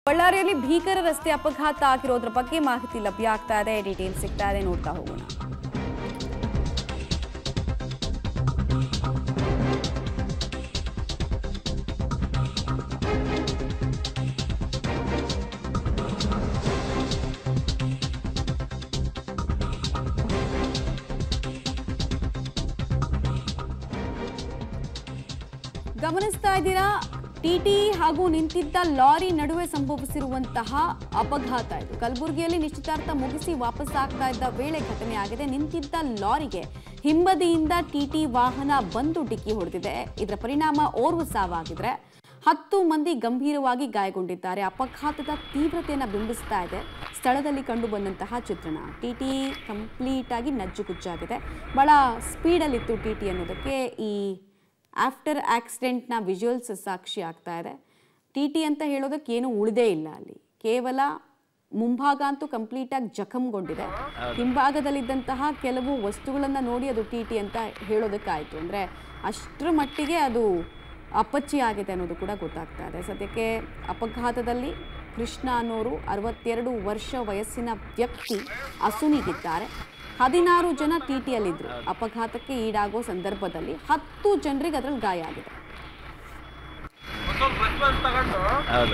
ಬಳ್ಳಾರಿಯಲ್ಲಿ ಭೀಕರ ರಸ್ತೆ ಅಪಘಾತ ಆಗಿರೋದ್ರ ಬಗ್ಗೆ ಮಾಹಿತಿ ಲಭ್ಯ ಆಗ್ತಾ ಇದೆ ಡೀಟೇಲ್ ಸಿಗ್ತಾ ಇದೆ ನೋಡ್ತಾ ಹೋಗೋಣ ಗಮನಿಸ್ತಾ ಇದ್ದೀರಾ ಟಿಟಿ ಹಾಗೂ ನಿಂತಿದ್ದ ಲಾರಿ ನಡುವೆ ಸಂಭವಿಸಿರುವಂತಹ ಅಪಘಾತ ಇದು ಕಲಬುರಗಿಯಲ್ಲಿ ನಿಶ್ಚಿತಾರ್ಥ ಮುಗಿಸಿ ವಾಪಸ್ ಆಗ್ತಾ ಇದ್ದ ವೇಳೆ ಘಟನೆ ಆಗಿದೆ ನಿಂತಿದ್ದ ಲಾರಿಗೆ ಹಿಂಬದಿಯಿಂದ ಟಿಟಿ ವಾಹನ ಬಂದು ಡಿಕ್ಕಿ ಹೊಡೆದಿದೆ ಇದರ ಪರಿಣಾಮ ಓರ್ವ ಸಾವಾಗಿದ್ರೆ ಹತ್ತು ಮಂದಿ ಗಂಭೀರವಾಗಿ ಗಾಯಗೊಂಡಿದ್ದಾರೆ ಅಪಘಾತದ ತೀವ್ರತೆಯನ್ನು ಬಿಂಬಿಸ್ತಾ ಇದೆ ಸ್ಥಳದಲ್ಲಿ ಕಂಡು ಬಂದಂತಹ ಚಿತ್ರಣ ಟಿಟಿ ಕಂಪ್ಲೀಟ್ ಆಗಿ ನಜ್ಜುಗುಜ್ಜಾಗಿದೆ ಬಹಳ ಸ್ಪೀಡಲ್ಲಿತ್ತು ಟಿಟಿ ಅನ್ನೋದಕ್ಕೆ ಈ ಆಫ್ಟರ್ ಆಕ್ಸಿಡೆಂಟ್ನ ವಿಜುವಲ್ಸ್ ಸಾಕ್ಷಿ ಆಗ್ತಾ ಇದೆ ಟಿ ಟಿ ಅಂತ ಹೇಳೋದಕ್ಕೆ ಏನೂ ಉಳಿದೇ ಇಲ್ಲ ಅಲ್ಲಿ ಕೇವಲ ಮುಂಭಾಗ ಅಂತೂ ಕಂಪ್ಲೀಟಾಗಿ ಜಖಮ್ಗೊಂಡಿದೆ ಹಿಂಭಾಗದಲ್ಲಿದ್ದಂತಹ ಕೆಲವು ವಸ್ತುಗಳನ್ನು ನೋಡಿ ಅದು ಟಿ ಟಿ ಅಂತ ಹೇಳೋದಕ್ಕಾಯಿತು ಅಂದರೆ ಅಷ್ಟರ ಮಟ್ಟಿಗೆ ಅದು ಅಪ್ಪಚ್ಚಿ ಆಗಿದೆ ಅನ್ನೋದು ಕೂಡ ಗೊತ್ತಾಗ್ತಾ ಇದೆ ಸದ್ಯಕ್ಕೆ ಅಪಘಾತದಲ್ಲಿ ಕೃಷ್ಣ ಅನ್ನೋರು ಅರವತ್ತೆರಡು ವರ್ಷ ವಯಸ್ಸಿನ ವ್ಯಕ್ತಿ ಅಸುನೀಗಿದ್ದಾರೆ ಹದಿನಾರು ಜನ ಟಿ ಟಿಯಲ್ಲಿದ್ದರು ಅಪಘಾತಕ್ಕೆ ಈಡಾಗೋ ಸಂದರ್ಭದಲ್ಲಿ ಹತ್ತು ಜನರಿಗೆ ಅದರಲ್ಲಿ ಗಾಯ ಆಗಿದೆ ಸ್ವಲ್ಪ ರೆಸ್ಪಾನ್ಸ್ ತಗೊಂಡು ಹೌದು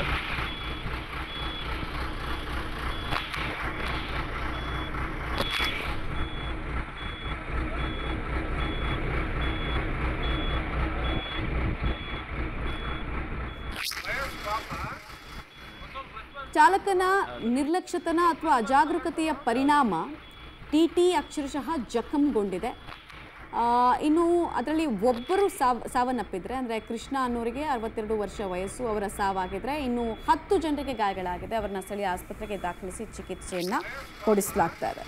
ಚಾಲಕನ ನಿರ್ಲಕ್ಷ್ಯತನ ಅಥವಾ ಅಜಾಗರೂಕತೆಯ ಪರಿಣಾಮ ಟಿ ಟಿ ಅಕ್ಷರಶಃ ಜಖಮ್ಗೊಂಡಿದೆ ಆ, ಇನ್ನು ಅದರಲ್ಲಿ ಒಬ್ಬರು ಸಾವ್ ಸಾವನ್ನಪ್ಪಿದ್ರೆ ಅಂದರೆ ಕೃಷ್ಣ ಅನ್ನೋರಿಗೆ ಅರವತ್ತೆರಡು ವರ್ಷ ವಯಸ್ಸು ಅವರ ಸಾವಾಗಿದ್ರೆ ಇನ್ನು ಹತ್ತು ಜನರಿಗೆ ಗಾಯಗಳಾಗಿದೆ ಅವರನ್ನ ಸ್ಥಳೀಯ ಆಸ್ಪತ್ರೆಗೆ ದಾಖಲಿಸಿ ಚಿಕಿತ್ಸೆಯನ್ನು ಕೊಡಿಸಲಾಗ್ತಾ ಇದೆ